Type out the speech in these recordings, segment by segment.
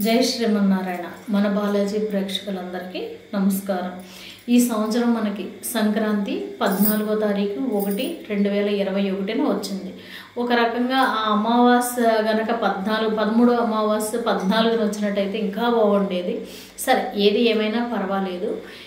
జై శ్రీమన్నారాయణ మన బాలాజీ ప్రేక్షకులందరికీ నమస్కారం ఈ సంవత్సరం మనకి సంక్రాంతి పద్నాలుగో తారీఖు ఒకటి రెండు వేల ఇరవై ఒకటిన వచ్చింది ఒక రకంగా ఆ అమావాస్య గనక పద్నాలుగు పదమూడో అమావాస్య పద్నాలుగున వచ్చినట్టయితే ఇంకా బాగుండేది సరే ఏది ఏమైనా పర్వాలేదు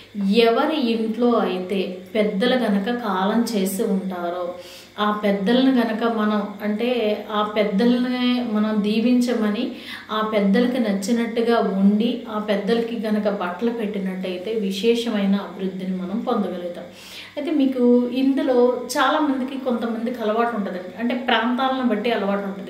ఎవరి ఇంట్లో అయితే పెద్దలు గనక కాలం చేసి ఉంటారో ఆ పెద్దలను గనక మనం అంటే ఆ పెద్దల్ని మనం దీవించమని ఆ పెద్దలకి నచ్చినట్టుగా ఉండి ఆ పెద్దలకి గనక బట్టలు పెట్టినట్టయితే విశేషమైన అభివృద్ధిని మనం పొందగలుగుతాం అయితే మీకు ఇందులో చాలామందికి కొంతమందికి అలవాటు ఉంటుందండి అంటే ప్రాంతాలను బట్టి అలవాటు ఉంటుంది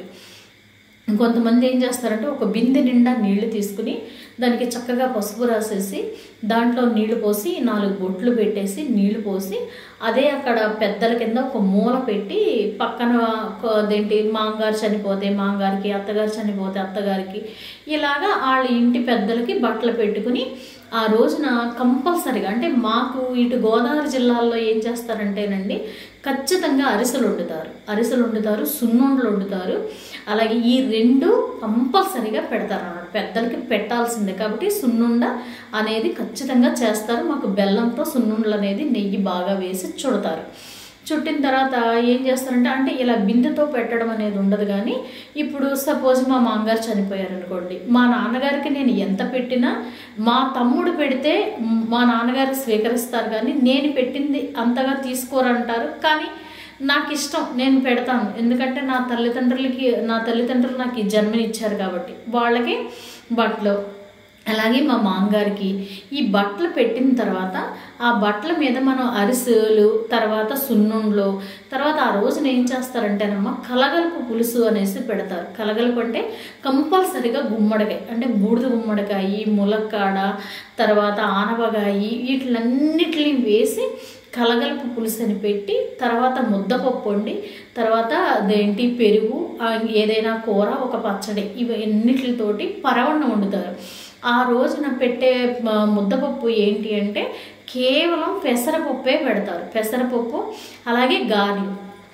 కొంతమంది ఏం చేస్తారంటే ఒక బిందె నిండా నీళ్లు తీసుకుని దానికి చక్కగా పసుపు రాసేసి దాంట్లో నీళ్లు పోసి నాలుగు బొట్లు పెట్టేసి నీళ్లు పోసి అదే అక్కడ పెద్దల కింద ఒక మూల పెట్టి పక్కన ఒక అదేంటి మామగారు చనిపోతే మామగారికి అత్తగారు చనిపోతే అత్తగారికి ఇలాగా వాళ్ళ ఇంటి పెద్దలకి బట్టలు పెట్టుకుని ఆ రోజున కంపల్సరిగా అంటే మాకు ఇటు గోదావరి జిల్లాల్లో ఏం చేస్తారంటేనండి ఖచ్చితంగా అరిసెలు వండుతారు అరిసెలు వండుతారు సున్నుండలు వండుతారు అలాగే ఈ రెండు కంపల్సరిగా పెడతారు అన్నమాట పెద్దలకి పెట్టాల్సిందే కాబట్టి సున్నుండ అనేది ఖచ్చితంగా చేస్తారు మాకు బెల్లంతో సున్నుండలు అనేది నెయ్యి బాగా వేసి చుడతారు చుట్టిన తర్వాత ఏం చేస్తారంటే అంటే ఇలా బిందెతో పెట్టడం అనేది ఉండదు కానీ ఇప్పుడు సపోజ్ మా మామగారు చనిపోయారు అనుకోండి మా నాన్నగారికి నేను ఎంత పెట్టినా మా తమ్ముడు పెడితే మా నాన్నగారు స్వీకరిస్తారు కానీ నేను పెట్టింది అంతగా తీసుకోరంటారు కానీ నాకు ఇష్టం నేను పెడతాను ఎందుకంటే నా తల్లిదండ్రులకి నా తల్లిదండ్రులు నాకు ఈ జన్మనిచ్చారు కాబట్టి వాళ్ళకి బట్టలు అలాగే మా మామగారికి ఈ బట్టలు పెట్టిన తర్వాత ఆ బట్టల మీద మనం అరిసెలు తర్వాత సున్నుండ్లు తర్వాత ఆ రోజున ఏం చేస్తారంటేనమ్మా కలగలుపు పులుసు అనేసి పెడతారు కలగలుపు అంటే కంపల్సరిగా గుమ్మడికాయ అంటే బూడిద గుమ్మడికాయ ములక్కాడ తర్వాత ఆనవగాయి వీటిలన్నిటిని వేసి కలగలుపు పులుసు అని పెట్టి తర్వాత ముద్దపప్పు వండి తర్వాత అదేంటి పెరుగు ఏదైనా కూర ఒక పచ్చడి ఇవన్నిటితోటి పరవన్నం వండుతారు ఆ రోజున పెట్టే ముద్దపప్పు ఏంటి అంటే కేవలం పెసరపప్పే పెడతారు పెసరపప్పు అలాగే గాలి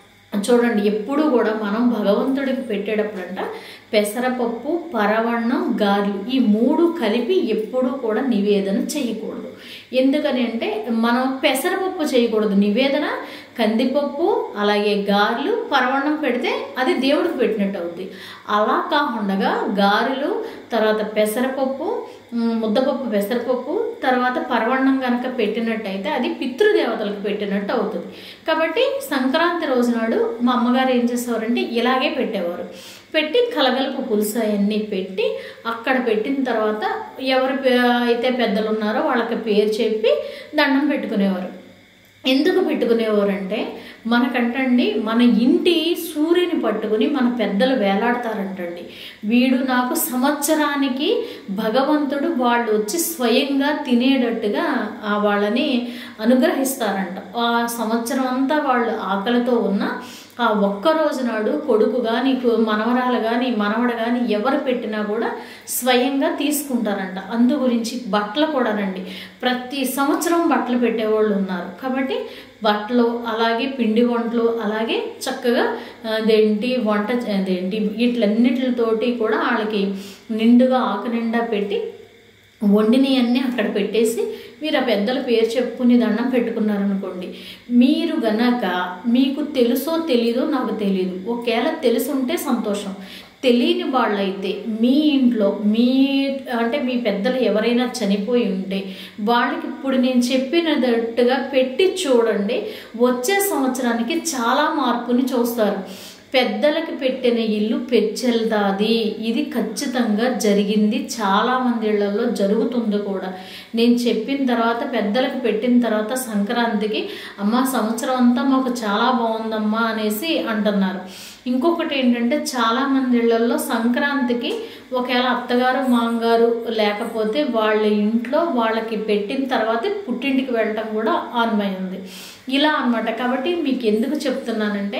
చూడండి ఎప్పుడు కూడా మనం భగవంతుడికి పెట్టేటప్పుడంట పెసరపప్పు పరవన్నం గారెలు ఈ మూడు కలిపి ఎప్పుడూ కూడా నివేదన చేయకూడదు ఎందుకని అంటే మనం పెసరపప్పు చేయకూడదు నివేదన కందిపప్పు అలాగే గారెలు పరవన్నం పెడితే అది దేవుడికి పెట్టినట్టు అవుద్ది అలా కాకుండా గారెలు తర్వాత పెసరపప్పు ముద్దపప్పు పెసరపప్పు తర్వాత పరవన్నం కనుక పెట్టినట్టయితే అది పితృదేవతలకు పెట్టినట్టు అవుతుంది కాబట్టి సంక్రాంతి రోజు నాడు మా అమ్మగారు ఏం చేసేవారంటే ఇలాగే పెట్టేవారు పెట్టి కలగలుపు పులుసు అవన్నీ పెట్టి అక్కడ పెట్టిన తర్వాత ఎవరు అయితే పెద్దలు ఉన్నారో వాళ్ళకి పేరు చెప్పి దండం పెట్టుకునేవారు ఎందుకు పెట్టుకునేవారంటే మనకంటండి మన ఇంటి సూర్యుని పట్టుకుని మన పెద్దలు వేలాడతారంటండి వీడు నాకు సంవత్సరానికి భగవంతుడు వాళ్ళు వచ్చి స్వయంగా తినేటట్టుగా వాళ్ళని అనుగ్రహిస్తారంట ఆ సంవత్సరం అంతా వాళ్ళు ఆకలితో ఉన్న ఆ ఒక్క రోజు నాడు కొడుకు కానీ మనవరాలు కానీ మనవడు కానీ ఎవరు పెట్టినా కూడా స్వయంగా తీసుకుంటారంట అందు గురించి బట్టలు కూడానండి ప్రతి సంవత్సరం బట్టలు పెట్టేవాళ్ళు ఉన్నారు కాబట్టి బట్టలు అలాగే పిండి వంటలు అలాగే చక్కగా అదేంటి వంట అదేంటి వీటిలన్నిటితోటి కూడా వాళ్ళకి నిండుగా ఆకు నిండా పెట్టి వండినవన్నీ అక్కడ పెట్టేసి మీరు ఆ పెద్దల పేరు చెప్పుకుని దండం పెట్టుకున్నారనుకోండి మీరు గనక మీకు తెలుసో తెలీదో నాకు తెలియదు ఒకవేళ తెలుసుంటే సంతోషం తెలియని వాళ్ళైతే మీ ఇంట్లో మీ అంటే మీ పెద్దలు ఎవరైనా చనిపోయి ఉంటే వాళ్ళకి ఇప్పుడు నేను చెప్పినట్టుగా పెట్టి చూడండి వచ్చే సంవత్సరానికి చాలా మార్పుని చూస్తారు పెద్దలకి పెట్టిన ఇల్లు పెచ్చెల్దాది ఇది ఖచ్చితంగా జరిగింది చాలా మంది ఇళ్లలో జరుగుతుంది కూడా నేను చెప్పిన తర్వాత పెద్దలకు పెట్టిన తర్వాత సంక్రాంతికి అమ్మ సంవత్సరం అంతా మాకు చాలా బాగుందమ్మా అనేసి అంటున్నారు ఇంకొకటి ఏంటంటే చాలా మంది ఇళ్లలో సంక్రాంతికి ఒకవేళ అత్తగారు మామగారు లేకపోతే వాళ్ళ ఇంట్లో వాళ్ళకి పెట్టిన తర్వాతే పుట్టింటికి వెళ్ళటం కూడా ఆన్మయింది ఇలా అనమాట కాబట్టి మీకు ఎందుకు చెప్తున్నానంటే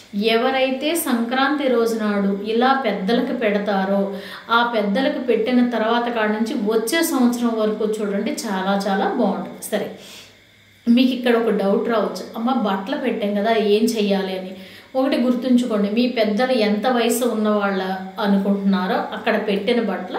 ఎవరైతే సంక్రాంతి రోజు నాడు ఇలా పెద్దలకు పెడతారో ఆ పెద్దలకు పెట్టిన తర్వాత కాడ నుంచి వచ్చే సంవత్సరం వరకు చూడండి చాలా చాలా బాగుంటుంది సరే మీకు ఇక్కడ ఒక డౌట్ రావచ్చు అమ్మ బట్టలు పెట్టాం కదా ఏం చెయ్యాలి అని ఒకటి గుర్తుంచుకోండి మీ పెద్దలు ఎంత వయసు ఉన్నవాళ్ళ అనుకుంటున్నారో అక్కడ పెట్టిన బట్టలు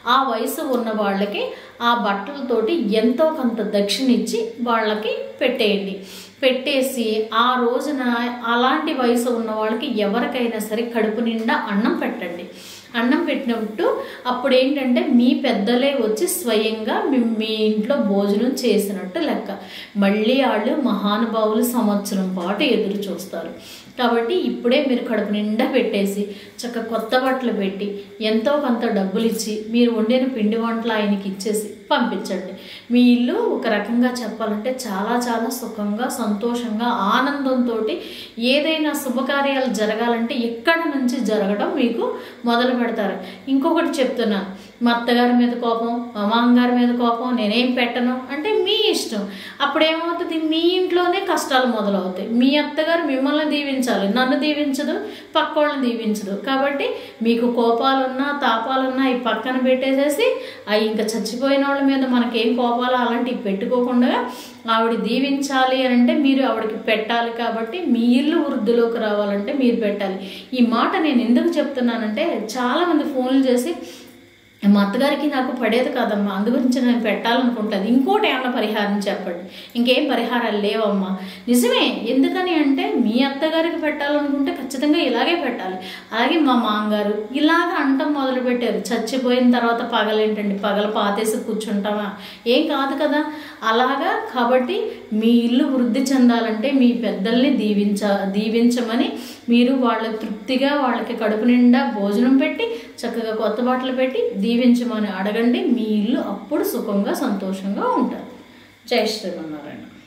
ఆ వయసు ఉన్న వాళ్ళకి ఆ బట్టలతోటి ఎంతో కొంత దక్షిణ ఇచ్చి వాళ్ళకి పెట్టేయండి పెట్టేసి ఆ రోజున అలాంటి వయసు ఉన్న వాళ్ళకి ఎవరికైనా సరే కడుపు నిండా అన్నం పెట్టండి అన్నం పెట్టినప్పుడు అప్పుడు ఏంటంటే మీ పెద్దలే వచ్చి స్వయంగా మీ మీ ఇంట్లో భోజనం చేసినట్టు లెక్క మళ్ళీ వాళ్ళు మహానుభావులు సంవత్సరం పాటు ఎదురు చూస్తారు కాబట్టి ఇప్పుడే మీరు కడుపు నిండా పెట్టేసి చక్క కొత్త బట్టలు పెట్టి ఎంతో కొంత డబ్బులు ఇచ్చి మీరు వండిన పిండి వంటలు ఆయనకి ఇచ్చేసి పంపించండి మీ ఇల్లు ఒక రకంగా చెప్పాలంటే చాలా చాలా సుఖంగా సంతోషంగా ఆనందంతో ఏదైనా శుభకార్యాలు జరగాలంటే ఎక్కడి నుంచి జరగడం మీకు మొదలు పెడతారు ఇంకొకటి చెప్తున్నాను మా అత్తగారి మీద కోపం మా మామగారి మీద కోపం నేనేం పెట్టను అంటే మీ ఇష్టం అప్పుడు ఏమవుతుంది మీ ఇంట్లోనే కష్టాలు మొదలవుతాయి మీ అత్తగారు మిమ్మల్ని దీవించాలి నన్ను దీవించదు పక్కోళ్ళని దీవించదు కాబట్టి మీకు కోపాలున్నా తాపాలున్నా ఈ పక్కన పెట్టేసేసి అవి ఇంకా చచ్చిపోయిన వాళ్ళ మీద మనకేం కోపాలు అలాంటివి పెట్టుకోకుండా ఆవిడ దీవించాలి అని అంటే మీరు ఆవిడకి పెట్టాలి కాబట్టి మీ ఇల్లు వృద్ధిలోకి రావాలంటే మీరు పెట్టాలి ఈ మాట నేను ఎందుకు చెప్తున్నానంటే చాలామంది ఫోన్లు చేసి మా అత్తగారికి నాకు పడేది కాదమ్మా అందు గురించి నేను పెట్టాలనుకుంటుంది ఇంకోటి ఏమన్నా పరిహారం చెప్పండి ఇంకేం పరిహారాలు లేవమ్మా నిజమే ఎందుకని అంటే మీ అత్తగారికి పెట్టాలనుకుంటే ఖచ్చితంగా ఇలాగే పెట్టాలి అలాగే మా మామగారు ఇలాగ అంటం మొదలు పెట్టారు చచ్చిపోయిన తర్వాత పగలేంటండి పగల పాతేసి కూర్చుంటామా ఏం కాదు కదా అలాగా కాబట్టి మీ ఇల్లు వృద్ధి చెందాలంటే మీ పెద్దల్ని దీవించ దీవించమని మీరు వాళ్ళ తృప్తిగా వాళ్ళకి కడుపు నిండా భోజనం పెట్టి చక్కగా కొత్త బట్టలు పెట్టి దీవించమని అడగండి మీ ఇల్లు అప్పుడు సుఖంగా సంతోషంగా ఉంటారు జై శ్రీమన్నారాయణ